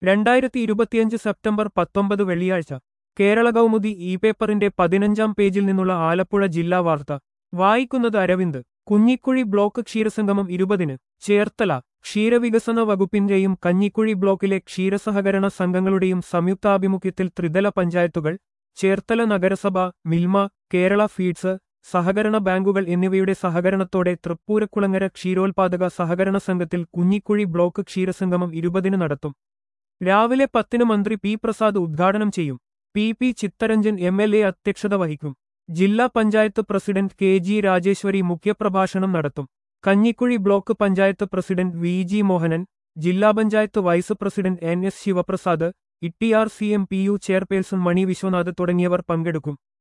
രണ്ടായിരത്തി ഇരുപത്തിയഞ്ച് സെപ്റ്റംബർ പത്തൊമ്പത് വെള്ളിയാഴ്ച കേരള കൗമുദി ഇ പേപ്പറിന്റെ പതിനഞ്ചാം പേജിൽ നിന്നുള്ള ആലപ്പുഴ ജില്ലാ വാർത്ത വായിക്കുന്നത് അരവിന്ദ് കുഞ്ഞിക്കുഴി ബ്ലോക്ക് ക്ഷീരസംഗമം ഇരുപതിന് ചേർത്തല ക്ഷീരവികസന വകുപ്പിന്റെയും കഞ്ഞിക്കുഴി ബ്ലോക്കിലെ ക്ഷീരസഹകരണ സംഘങ്ങളുടെയും സംയുക്താഭിമുഖ്യത്തിൽ ത്രിതല പഞ്ചായത്തുകൾ ചേർത്തല നഗരസഭ മിൽമ കേരള ഫീഡ്സ് സഹകരണ ബാങ്കുകൾ എന്നിവയുടെ സഹകരണത്തോടെ തൃപ്പൂരക്കുളങ്ങര ക്ഷീരോത്പാദക സഹകരണ സംഘത്തിൽ കുഞ്ഞിക്കുഴി ബ്ലോക്ക് ക്ഷീരസംഗമം ഇരുപതിന് നടത്തും രാവിലെ പത്തിന് മന്ത്രി പി പ്രസാദ് ഉദ്ഘാടനം ചെയ്യും P P Chitharanjan M L A അധ്യക്ഷത വഹിക്കും ജില്ലാ panchayat president K G Rajeshwari മുഖ്യപ്രഭാഷണം നടത്തും Kanjikuzhi block panchayat president V G Mohanan ജില്ലാ panchayat vice president N S Sivaprasad E T R C M P U chairperson Mani Viswanath തുടങ്ങിയവർ പങ്കെടുക്കും